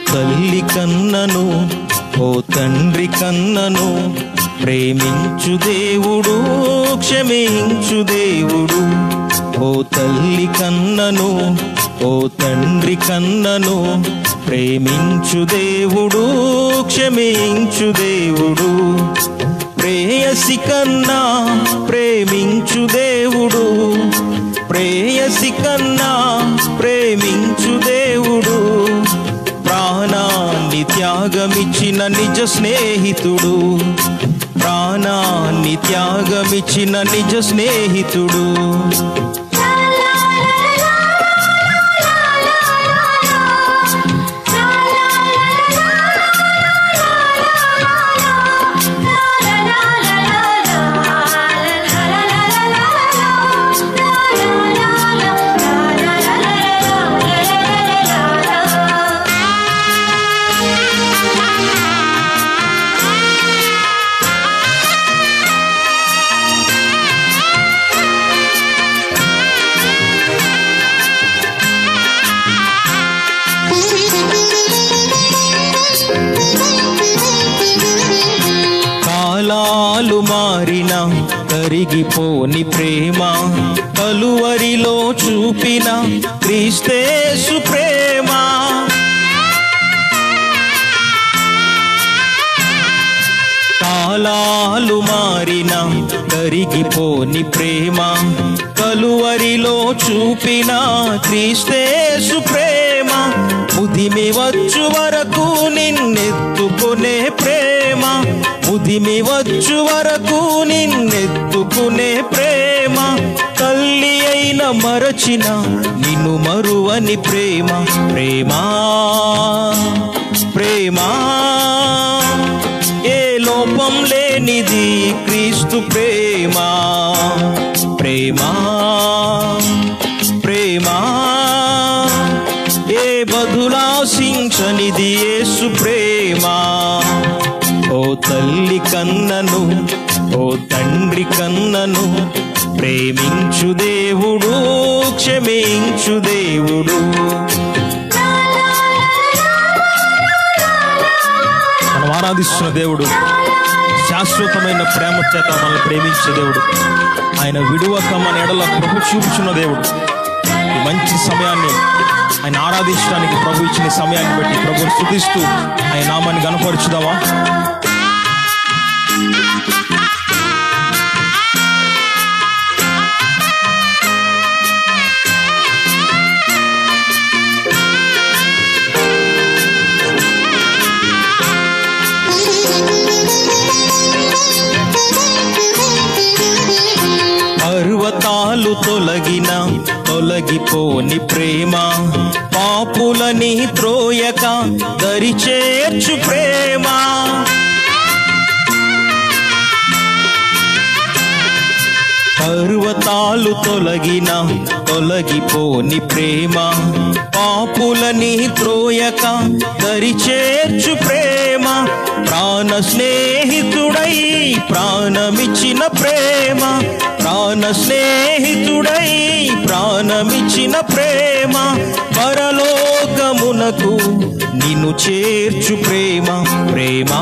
తల్లి కన్నను ఓ తండ్రి కన్నను ప్రేమించు దేవుడు క్షమించు దేవుడు ఓ తల్లి కన్నను ఓ తండ్రి కన్నను ప్రేమించు దేవుడు క్షమించు దేవుడు ప్రేయసి కన్నా ప్రేమించు దేవుడు ప్రేయసి కన్నా ప్రేమించు దేవుడు ప్రాణాన్ని త్యాగమిచ్చిన నిజ స్నేహితుడు ప్రాణాన్ని త్యాగమిచ్చిన నిజ స్నేహితుడు కాలాలు మారిన కరిగిపోని ప్రేమ కలువరిలో చూపిన క్రీస్తేసు ప్రేమ కాలాలు మారిన కరిగిపోని ప్రేమ కలువరిలో చూపిన క్రీస్తేసు ప్రేమ ముదిమి వచ్చు వరకు నిన్నెత్తుకునే ప్రేమ ముదిమి వచ్చు వరకు నిన్నెత్తుకునే ప్రేమ తల్లి అయిన మరచిన నిన్ను మరువని ప్రేమ ప్రేమా ప్రేమా ఏ లోపం లేనిది క్రీస్తు ప్రేమ ప్రేమా ప్రేమా ఏ బదులాశించనిది యేసు ప్రేమ ఓ తల్లి కన్నను ఓ తండ్రి కన్నను ప్రేమించు దేవుడు క్షమించు దేవుడు మనం ఆరాధిస్తున్న దేవుడు శాశ్వతమైన ప్రేమ చేత మనల్ని ప్రేమించే దేవుడు ఆయన విడువక మన ఎడల ప్రభు చూపుచున్న దేవుడు ఈ మంచి సమయాన్ని ఆయన ఆరాధించడానికి ప్రభు ఇచ్చిన ఈ సమయాన్ని బట్టి ప్రభుని స్థుతిస్తూ ఆయన నామాన్ని కనపరుచుదామా పర్వతాలు తొలగిన తొలగిపోని ప్రేమ పాపులని త్రోయక దరి చేర్చు ప్రేమ పర్వతాలు తొలగిన తొలగిపోని ప్రేమ పాపులని త్రోయక దరి చేర్చు ప్రేమ ప్రాణ స్నేహితుడై ప్రాణమిచ్చిన ప్రేమ ప్రాణ స్నేహితుడై ప్రాణమిచ్చిన ప్రేమ పరలోకమునకు నిన్ను చేర్చు ప్రేమ ప్రేమా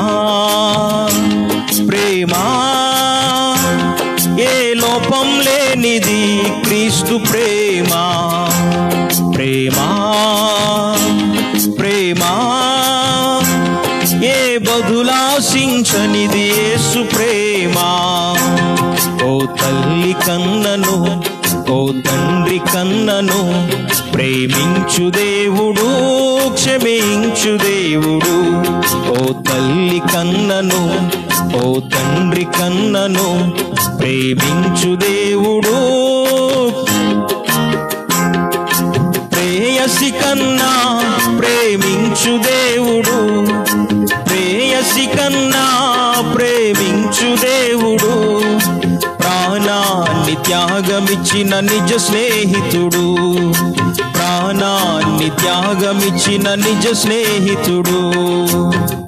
ప్రేమా ఏ లోపం లేనిది క్రీస్తు ప్రేమ ప్రేమా ప్రేమా ఏ బదులాశించనిది యేసు ప్రేమ ఓ తల్లి కన్నను ఓ తండ్రి కన్నను ప్రేమించు దేవుడు క్షమించు దేవుడు ఓ తల్లి కన్నను ఓ తండ్రి కన్నను ప్రేమించు దేవుడు ప్రేయసి కన్నా ప్రేమించు దేవుడు ప్రేయసి కన్నా ప్రేమించు దేవుడు ప్రాణాన్ని త్యాగమిచ్చిన నిజ స్నేహితుడు ప్రాణాన్ని త్యాగమిచ్చిన నిజ స్నేహితుడు